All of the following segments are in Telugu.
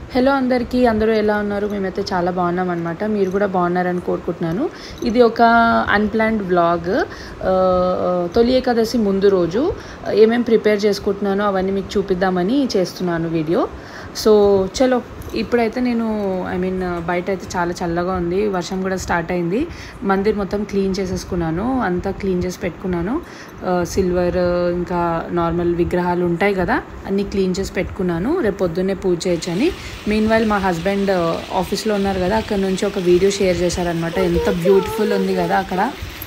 హలో అందరికీ అందరూ ఎలా ఉన్నారు మేమైతే చాలా బాగున్నాం అనమాట మీరు కూడా బాగున్నారని కోరుకుంటున్నాను ఇది ఒక అన్ప్లాన్డ్ వ్లాగ్ తొలి ఏకాదశి ముందు రోజు ఏమేమి ప్రిపేర్ చేసుకుంటున్నానో అవన్నీ మీకు చూపిద్దామని చేస్తున్నాను వీడియో సో చలో ఇప్పుడైతే నేను ఐ మీన్ బయట అయితే చాలా చల్లగా ఉంది వర్షం కూడా స్టార్ట్ అయింది మందిర్ మొత్తం క్లీన్ చేసేసుకున్నాను అంతా క్లీన్ చేసి పెట్టుకున్నాను సిల్వర్ ఇంకా నార్మల్ విగ్రహాలు ఉంటాయి కదా అన్నీ క్లీన్ చేసి పెట్టుకున్నాను రేపు పొద్దున్నే పూజ చేయొచ్చని మీన్ వైల్ మా హస్బెండ్ ఆఫీస్లో ఉన్నారు కదా అక్కడ నుంచి ఒక వీడియో షేర్ చేశారనమాట ఎంత బ్యూటిఫుల్ ఉంది కదా అక్కడ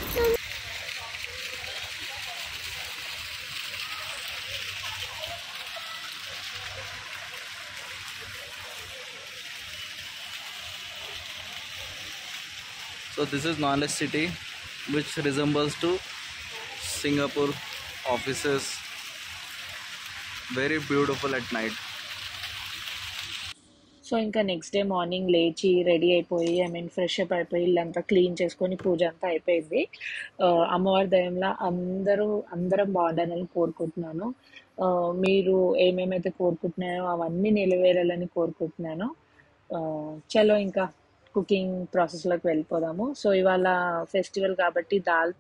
So this is Knowledge City, which resembles to Singapore offices. Very beautiful at night. So ఇంకా నెక్స్ట్ డే మార్నింగ్ లేచి రెడీ అయిపోయి ఐ మీన్ ఫ్రెష్ అప్ అయిపోయి ఇల్లంతా క్లీన్ చేసుకొని పూజ అంతా అయిపోయింది ఆ, అమ్మవారి దయంలో అందరూ అందరం బాగుండాలని కోరుకుంటున్నాను ఆ, మీరు ఏమేమైతే కోరుకుంటున్నారో అవన్నీ నెరవేరాలని కోరుకుంటున్నాను ఆ, చలో ఇంకా కుకింగ్ ప్రాసెస్లోకి వెళ్ళిపోదాము సో ఇవాళ ఫెస్టివల్ కాబట్టి దాల్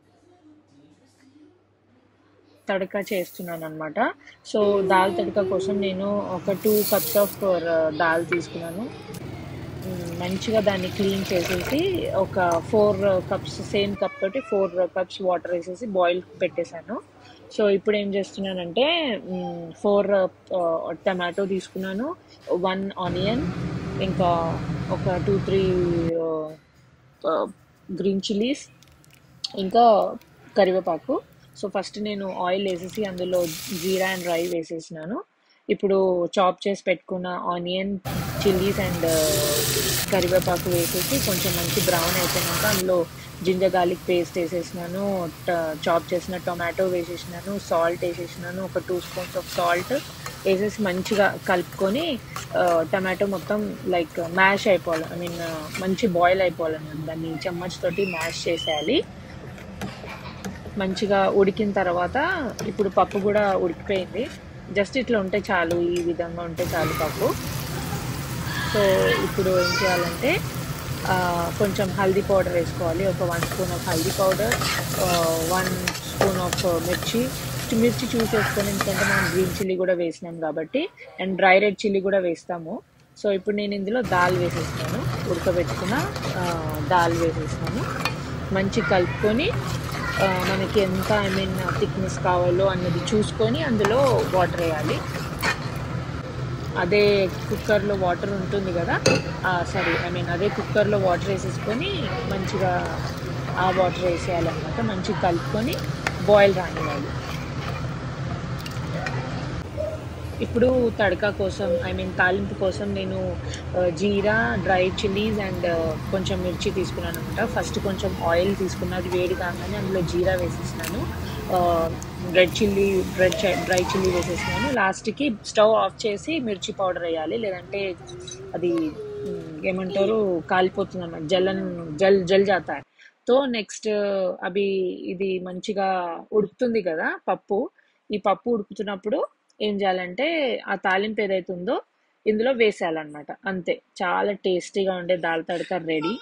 తడక చేస్తున్నాను అనమాట సో దాల్ తడక కోసం నేను ఒక టూ కప్స్ ఆఫ్ దాల్ తీసుకున్నాను మ్, మంచిగా దాన్ని క్లీన్ చేసేసి ఒక ఫోర్ కప్స్ సేమ్ కప్ తోటి ఫోర్ కప్స్ వాటర్ వేసేసి బాయిల్ పెట్టేశాను సో ఇప్పుడు ఏం చేస్తున్నానంటే ఫోర్ టమాటో తీసుకున్నాను వన్ ఆనియన్ ఇంకా ఒక టూ త్రీ గ్రీన్ చిల్లీస్ ఇంకా కరివేపాకు సో ఫస్ట్ నేను ఆయిల్ వేసేసి అందులో జీరా అండ్ రై వేసేసినాను ఇప్పుడు చాప్ చేసి పెట్టుకున్న ఆనియన్ చిల్లీస్ అండ్ కరివేపాకు వేసేసి కొంచెం మంచి బ్రౌన్ అయిపోయినాక అందులో జింజర్ గార్లిక్ పేస్ట్ వేసేసినాను చాప్ చేసిన టొమాటో వేసేసినాను సాల్ట్ వేసేసినాను ఒక టూ స్పూన్స్ ఆఫ్ సాల్ట్ వేసేసి మంచిగా కలుపుకొని టమాటో మొత్తం లైక్ మ్యాష్ అయిపోవాలి ఐ మీన్ మంచి బాయిల్ అయిపోవాలన్నమాట దాన్ని చెమ్మచ్ తోటి మ్యాష్ చేసేయాలి మంచిగా ఉడికిన తర్వాత ఇప్పుడు పప్పు కూడా ఉడికిపోయింది జస్ట్ ఇట్లా ఉంటే చాలు ఈ విధంగా ఉంటే చాలు పప్పు సో ఇప్పుడు ఏం చేయాలంటే ఆ, కొంచెం హల్దీ పౌడర్ వేసుకోవాలి ఒక వన్ స్పూన్ ఆఫ్ హల్దీ పౌడర్ వన్ స్పూన్ ఆఫ్ మిర్చి మిర్చి చూస్ వేసుకొని ఎందుకంటే మనం గ్రీన్ చిల్లీ కూడా వేసినాం కాబట్టి అండ్ డ్రై రెడ్ చిల్లీ కూడా వేస్తాము సో ఇప్పుడు నేను ఇందులో దాల్ వేసేస్తాను ఉడకబెట్టుకున్న ఆ, దాల్ వేసేస్తాను మంచి కలుపుకొని ఆ, మనకి ఎంత ఐ మీన్ థిక్నెస్ కావాలో అన్నది చూసుకొని అందులో వాటర్ వేయాలి అదే కుక్కర్లో వాటర్ ఉంటుంది కదా సారీ ఐ మీన్ అదే కుక్కర్లో వాటర్ వేసేసుకొని మంచిగా ఆ వాటర్ వేసేయాలన్నమాట మంచిగా కలుపుకొని బాయిల్ రానివ్వాలి ఇప్పుడు తడకా కోసం ఐ మీన్ తాలింపు కోసం నేను ఆ, జీరా డ్రై చిల్లీస్ అండ్ కొంచెం మిర్చి తీసుకున్నాను అనమాట ఫస్ట్ కొంచెం ఆయిల్ తీసుకున్న అది వేడి కాగానే అందులో జీరా వేసేసినాను red chilli red dry chilli వేసేసినాను లాస్ట్కి స్టవ్ ఆఫ్ చేసి మిర్చి పౌడర్ వేయాలి లేదంటే అది మ్, ఏమంటారు కాలిపోతుంది అన్నమాట జల్లన్ జల్ జల్ జాతా హై. తో నెక్స్ట్ అవి ఇది మంచిగా ఉడుకుతుంది కదా పప్పు ఈ పప్పు ఉడుకుతున్నప్పుడు ఏం చేయాలంటే ఆ తాలింపు ఏదైతే ఉందో ఇందులో వేసేయాలన్నమాట అంతే చాలా టేస్టీగా ఉండే దాల్ తడక రెడీ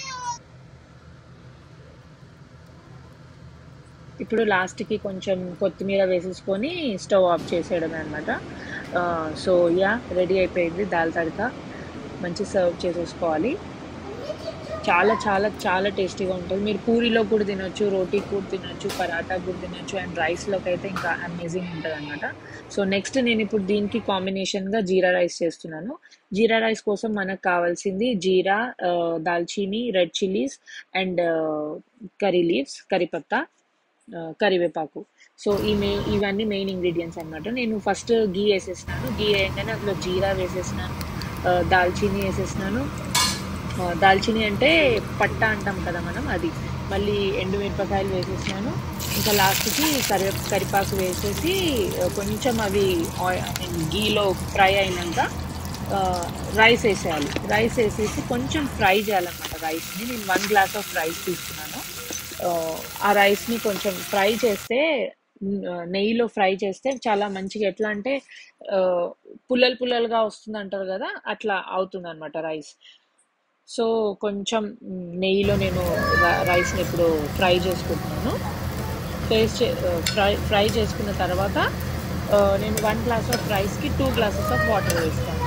ఇప్పుడు లాస్ట్కి కొంచెం కొత్తిమీర వేసేసుకొని స్టవ్ ఆఫ్ చేసేయడమే అనమాట సో యా రెడీ అయిపోయింది దాల్ తడక మంచి సర్వ్ చేసేసుకోవాలి చాలా చాలా చాలా టేస్టీగా ఉంటుంది మీరు పూరీలో కూడా తినొచ్చు రోటీ కూడా తినొచ్చు పరాటా కూడా తినొచ్చు అండ్ రైస్లోకి అయితే ఇంకా అమేజింగ్ ఉంటుంది అనమాట సో నెక్స్ట్ నేను ఇప్పుడు దీనికి కాంబినేషన్గా జీరా రైస్ చేస్తున్నాను జీరా రైస్ కోసం మనకు కావాల్సింది జీరా ఆ, దాల్చీని red chillies and curry leaves కరిపత్తా ఆ, కరివేపాకు సో ఈ మే ఇవన్నీ మెయిన్ ఇంగ్రీడియంట్స్ అన్నమాట నేను ఫస్ట్ గీ వేసేసినాను గీ వేయగానే అందులో జీరా వేసేసినాను ఆ, దాల్చీని వేసేసినాను ఆ, దాల్చిని అంటే పట్ట అంటాం కదా మనం అది మళ్ళీ ఎండుమిరపకాయలు వేసేసినాను ఇంకా లాస్ట్కి కరి కరిపాకు వేసేసి ఆ, కొంచెం అవి ఆయి- I mean, గీలో ఫ్రై అయినాక ఆ, రైస్ వేసేయాలి రైస్ వేసేసి కొంచెం ఫ్రై చేయాలన్నమాట రైస్ని నేను వన్ గ్లాస్ ఆఫ్ రైస్ తీసుకున్నాను ఆ, ఆ రైస్ని కొంచెం ఫ్రై చేస్తే న్- నెయ్యిలో ఫ్రై చేస్తే చాలా మంచిగా ఎట్లా అంటే ఆ, పుల్లలు పుల్లలుగా వస్తుంది అంటారు కదా అట్లా అవుతుంది అనమాట రైస్ సో కొంచెం మ్, నెయ్యిలో నేను ర- రైస్ని ఇప్పుడు ఫ్రై చేసుకుంటున్నాను ఫేస్ చే ఫ్రై ఫ్రై చేసుకున్న తర్వాత ఆ, నేను వన్ గ్లాస్ ఆఫ్ రైస్కి టూ గ్లాసెస్ ఆఫ్ వాటర్ వేస్తాను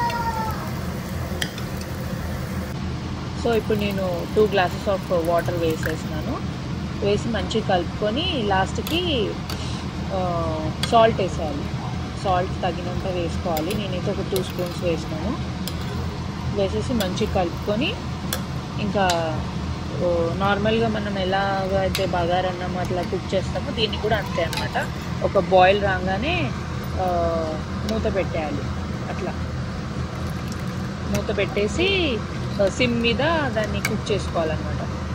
సో ఇప్పుడు నేను టూ గ్లాసెస్ ఆఫ్ వాటర్ వేసేసినాను వేసి మంచిగా కలుపుకొని లాస్ట్కి సాల్ట్ వేసేయాలి సాల్ట్ తగినంత వేసుకోవాలి నేనైతే ఒక టూ స్పూన్స్ వేసినాను వేసేసి మంచిగా కలుపుకొని ఇంకా ఓ, నార్మల్గా మనం ఎలాగైతే బగారన్నం అట్లా కుక్ చేస్తామో దీన్ని కూడా అంతే అనమాట ఒక బాయిల్ రాగానే ఆ, మూత పెట్టేయాలి అట్లా మూత పెట్టేసి ఆ, సిమ్ మీద దాన్ని కుక్ చేసుకోవాలన్నమాట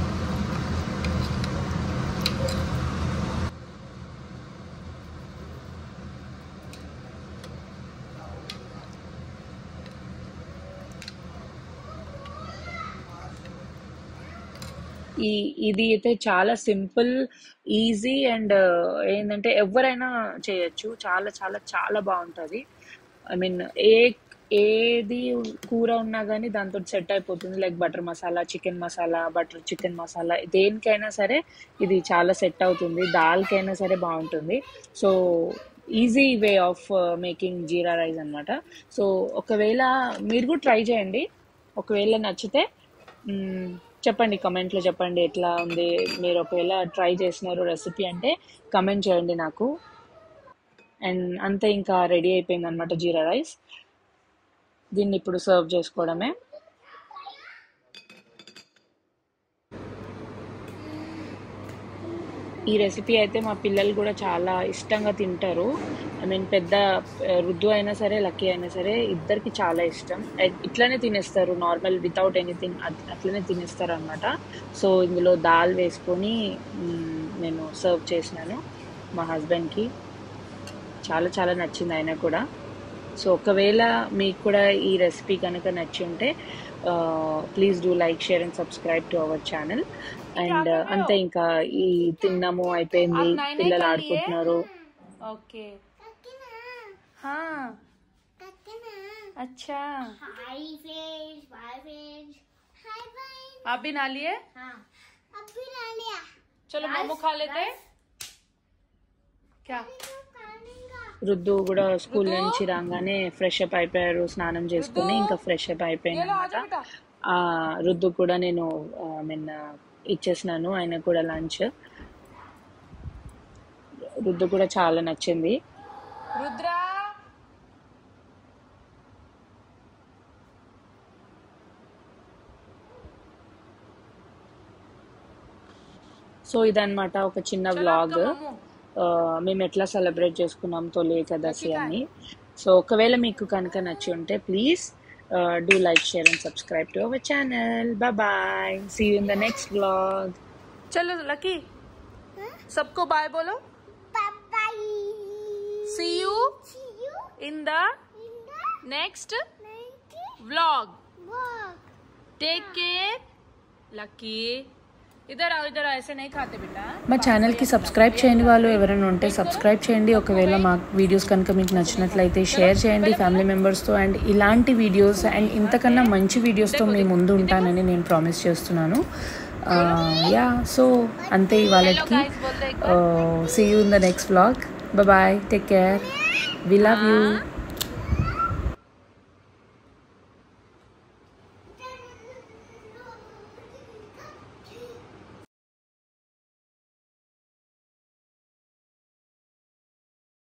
ఈ ఇది అయితే చాలా సింపుల్ ఈజీ అండ్ ఏంటంటే ఎవరైనా చేయొచ్చు చాలా చాలా చాలా బాగుంటుంది ఐ మీన్ ఏ ఏది కూర ఉన్నా కానీ దాంతో సెట్ అయిపోతుంది like butter masala chicken masala butter chicken masala దేనికైనా సరే ఇది చాలా సెట్ అవుతుంది దాల్కైనా సరే బాగుంటుంది so easy way of making jeera rice అన్నమాట సో ఒకవేళ మీరు కూడా ట్రై చేయండి ఒకవేళ నచ్చితే మ్మ్, చెప్పండి కమెంట్లో చెప్పండి ఎట్లా ఉంది మీరు ఒకవేళ ట్రై చేసినారు రెసిపీ అంటే కమెంట్ చేయండి నాకు అండ్ అంతే ఇంకా రెడీ అయిపోయింది అనమాట జీరా రైస్ దీన్ని ఇప్పుడు సర్వ్ చేసుకోవడమే ఈ రెసిపీ అయితే మా పిల్లలు కూడా చాలా ఇష్టంగా తింటారు ఐ మీన్ పెద్ద ఆ, రుద్దు అయినా సరే లక్కీ అయినా సరే ఇద్దరికి చాలా ఇష్టం ఎ- ఇట్లనే తినేస్తారు నార్మల్ వితౌట్ ఎనీథింగ్ అట్లనే తినేస్తారు అనమాట సో ఇందులో దాల్ వేసుకొని మ్, నేను సర్వ్ చేసినాను మా హస్బెండ్కి చాలా చాలా నచ్చింది ఆయన కూడా సో ఒకవేళ మీకు కూడా ఈ రెసిపీ కనుక నచ్చి ఉంటే please do like share and subscribe to our channel and అంతే ఇంకా ఈ తిన్నాము అయిపోయింది आप नए नए పిల్లలు कर लिए ఆడుకుంటున్నారు ओके हाँ अच्छा hi friends bye friends hi friends आप भी ना लिए हाँ अब भी ला लिया चलो मोमो खा लेते क्या రుద్దు కూడా స్కూల్ నుంచి రాగానే ఫ్రెష్ అప్ అయిపోయారు స్నానం చేసుకుని ఇంకా ఫ్రెష్ అప్ అయిపోయింది అనమాట ఆ రుద్దు కూడా నేను నిన్న ఇచ్చేసినాను ఆయన కూడా లంచ్ రుద్దు కూడా చాలా నచ్చింది रुद्रा సో ఇదన్నమాట ఒక చిన్న వ్లాగ్ మేము ఎట్లా సెలబ్రేట్ చేసుకున్నాం తొలి ఏకాదశి అని సో ఒకవేళ మీకు కనుక నచ్చి ఉంటే please do like share and subscribe to our channel bye see you in the next vlog चलो लकी सबको बाय बोलो bye bye see you see you in the in the next next vlog walk take care Lucky इधर आओ इधर आओ ऐसे नहीं खाते बेटा మా ఛానల్కి సబ్స్క్రైబ్ చేయని వాళ్ళు ఎవరైనా ఉంటే సబ్స్క్రైబ్ చేయండి ఒకవేళ మా వీడియోస్ కనుక మీకు నచ్చినట్లయితే షేర్ చేయండి ఫ్యామిలీ మెంబర్స్తో అండ్ ఇలాంటి వీడియోస్ అండ్ ఇంతకన్నా మంచి వీడియోస్తో మీ ముందు ఉంటానని నేను ప్రామిస్ చేస్తున్నాను యా సో అంతే ఇవాళకి see you in the next vlog bye take care we love you